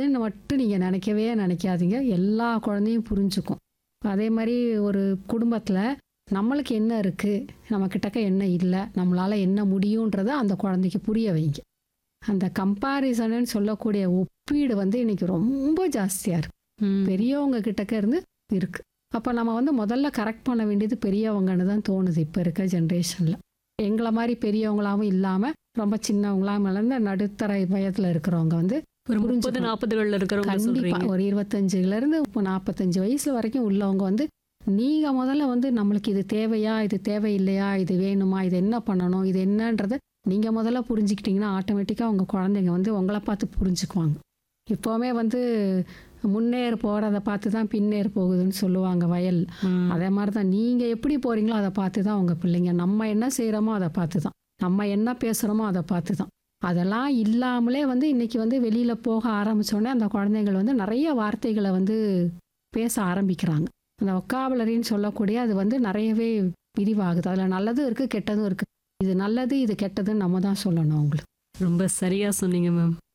குழந்தைன்னு மட்டும் நீங்கள் நினைக்கவே நினைக்காதீங்க எல்லா குழந்தையும் புரிஞ்சுக்கும் அதே மாதிரி ஒரு குடும்பத்தில் நம்மளுக்கு என்ன இருக்குது நம்ம கிட்டக்க என்ன இல்லை நம்மளால் என்ன முடியுன்றதை அந்த குழந்தைக்கு புரிய வைங்க அந்த கம்பாரிசன்னு சொல்லக்கூடிய ஒப்பீடு வந்து இன்னைக்கு ரொம்ப ஜாஸ்தியாக இருக்கு ம். பெரியவங்க கிட்டக்க இருந்து இருக்கு அப்போ நம்ம வந்து முதல்ல கரெக்ட் பண்ண வேண்டியது பெரியவங்கன்னு தான் தோணுது இப்போ இருக்க ஜென்ரேஷனில் எங்களை மாதிரி பெரியவங்களாவும் இல்லாமல் ரொம்ப சின்னவங்களாம் இருந்து நடுத்தர வயதில் இருக்கிறவங்க வந்து ஒரு முப்பது புரிஞ்சுக்கணும். நாற்பதுகள்ல இருக்கிறவங்க கண்டிப்பா சொல்றீங்க ஒரு இருபத்தஞ்சுல இருந்து இப்போ நாற்பத்தஞ்சு வயசு வரைக்கும் உள்ளவங்க வந்து நீங்க முதல்ல வந்து நம்மளுக்கு இது தேவையா இது தேவையில்லையா இது வேணுமா இது என்ன பண்ணணும் இது என்னன்றத நீங்க முதல்ல புரிஞ்சுக்கிட்டீங்கன்னா ஆட்டோமேட்டிக்கா உங்க குழந்தைங்க வந்து உங்களை பார்த்து புரிஞ்சுக்குவாங்க இப்போவுமே வந்து முன்னேறு போறத பார்த்து தான் பின்னேறு போகுதுன்னு சொல்லுவாங்க வயல் ம். அதே மாதிரி தான் நீங்கள் எப்படி போகிறீங்களோ அதை பார்த்து தான் உங்கள் பிள்ளைங்க நம்ம என்ன செய்கிறோமோ அதை பார்த்து தான் நம்ம என்ன பேசுகிறோமோ அதை பார்த்து தான் அதெல்லாம் இல்லாமலே வந்து இன்னைக்கு வந்து வெளியில் போக ஆரம்பித்தோடனே அந்த குழந்தைகள் வந்து நிறைய வார்த்தைகளை வந்து பேச ஆரம்பிக்கிறாங்க அந்த ஒக்காபுலரின்னு சொல்லக்கூடிய அது வந்து நிறையவே விரிவாகுது அதில் நல்லதும் இருக்குது கெட்டதும் இருக்குது இது நல்லது இது கெட்டதுன்னு நம்ம தான் சொல்லணும் அவங்களுக்கு ரொம்ப சரியா சொன்னீங்க மேம்